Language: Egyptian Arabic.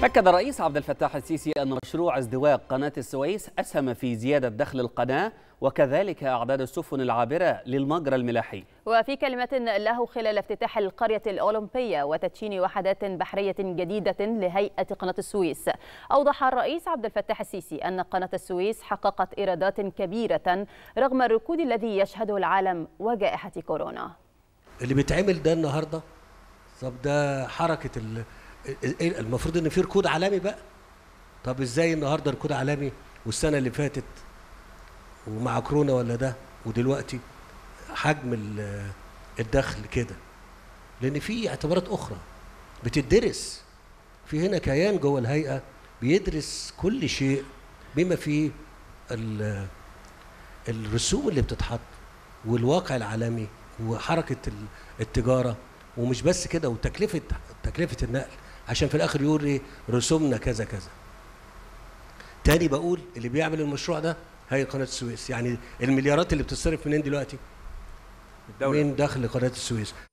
أكد الرئيس عبد الفتاح السيسي أن مشروع ازدواج قناة السويس أسهم في زيادة دخل القناة وكذلك أعداد السفن العابرة للمجرى الملاحي وفي كلمة له خلال افتتاح القرية الأولمبية وتدشين وحدات بحرية جديدة لهيئة قناة السويس أوضح الرئيس عبد الفتاح السيسي أن قناة السويس حققت إيرادات كبيرة رغم الركود الذي يشهده العالم وجائحة كورونا اللي بيتعمل ده النهارده طب ده حركه ال... إيه المفروض ان في ركود عالمي بقى طب ازاي النهارده ركود عالمي والسنه اللي فاتت ومع كورونا ولا ده ودلوقتي حجم ال- الدخل كده لان في اعتبارات اخرى بتدرس في هنا كيان جوه الهيئه بيدرس كل شيء بما فيه ال- الرسوم اللي بتتحط والواقع العالمي وحركه ال- التجاره ومش بس كده وتكلفه تكلفه النقل عشان في الاخر يقول ايه رسومنا كذا كذا تاني بقول اللي بيعمل المشروع ده هي قناه السويس يعني المليارات اللي بتصرف منين دلوقتي الدولة من دخل قناه السويس